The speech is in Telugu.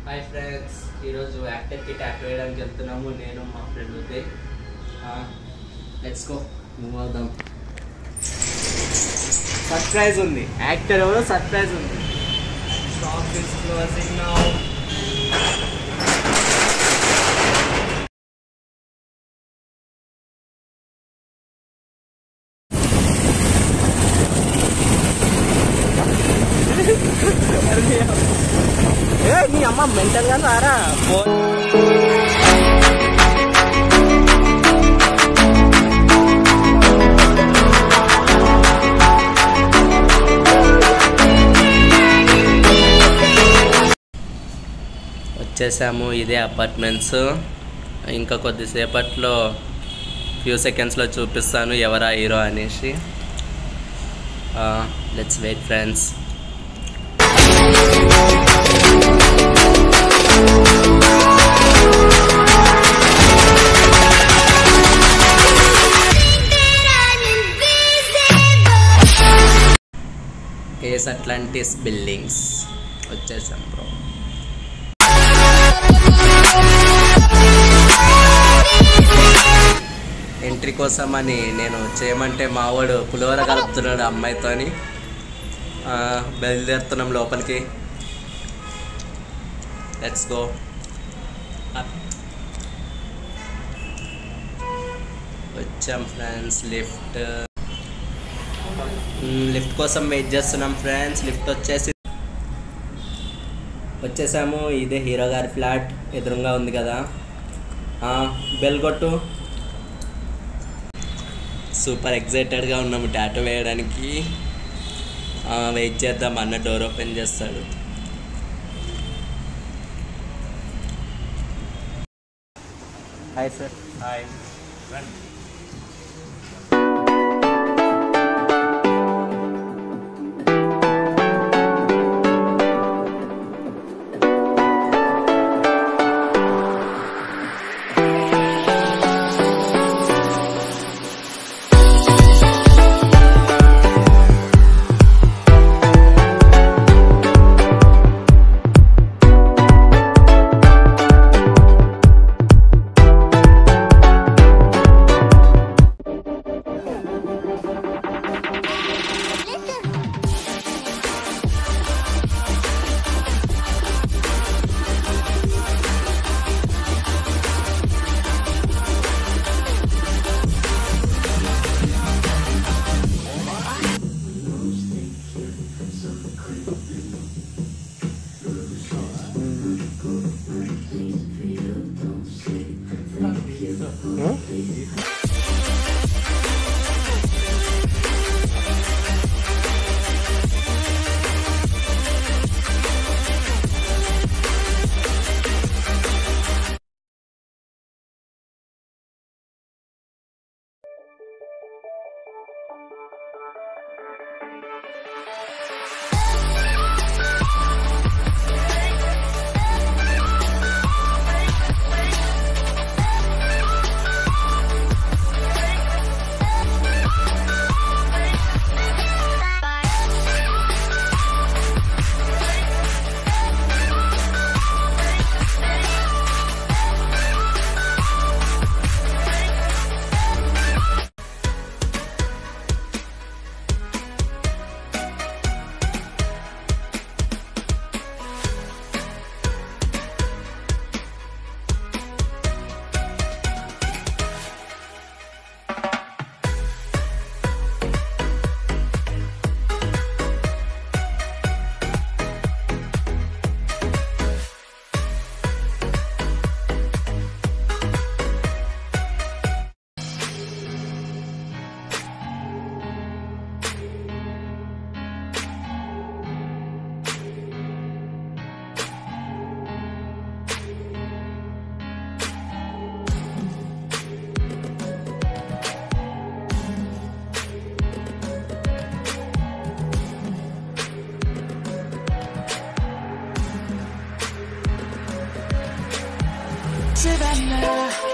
హాయ్ ఫ్రెండ్స్ ఈరోజు యాక్టర్కి ట్యాప్ వేయడానికి వెళ్తున్నాము నేను మా ఫ్రెండ్ అయితే లెట్స్ గో మూవ్ అవుదాం సర్ప్రైజ్ ఉంది యాక్టర్ ఎవరో సర్ప్రైజ్ ఉంది షాప్ ఇస్ క్లోజింగ్ నౌ ఏ నీ అమ్మ మెంటల్ గా రారా వచ్చేసాము ఇదే అపార్ట్మెంట్స్ ఇంకా కొద్దిసేపట్లో ఫ్యూ సెకండ్స్లో చూపిస్తాను ఎవరా హీరో అనేసి లెట్స్ వెయిట్ ఫ్రెండ్స్ కేస్ అట్లాంటిస్ బిల్డింగ్స్ వచ్చేసాం బ్రో ఎంట్రీ కోసం అని నేను చేయమంటే మావాడు పులిహోర కలుపుతున్నాడు అమ్మాయితోని ఆ, బయలుదేరుతున్నాం లోపలికి లెట్స్ గో వచ్చాం ఫ్రెండ్స్ లిఫ్ట్ లిఫ్ట్ కోసం వెయిట్ చేస్తున్నాం ఫ్రెండ్స్ లిఫ్ట్ వచ్చేసి వచ్చేసాము ఇదే హీరో గారి ఫ్లాట్ ఎదురుగా ఉంది కదా ఆ, బెల్ కొట్టు సూపర్ ఎగ్జైటెడ్గా ఉన్నాము టాటో వేయడానికి ఆ, వెయిట్ చేద్దాం అన్న డోర్ ఓపెన్ చేస్తాడు హాయ్ సార్ హాయ్ Savannah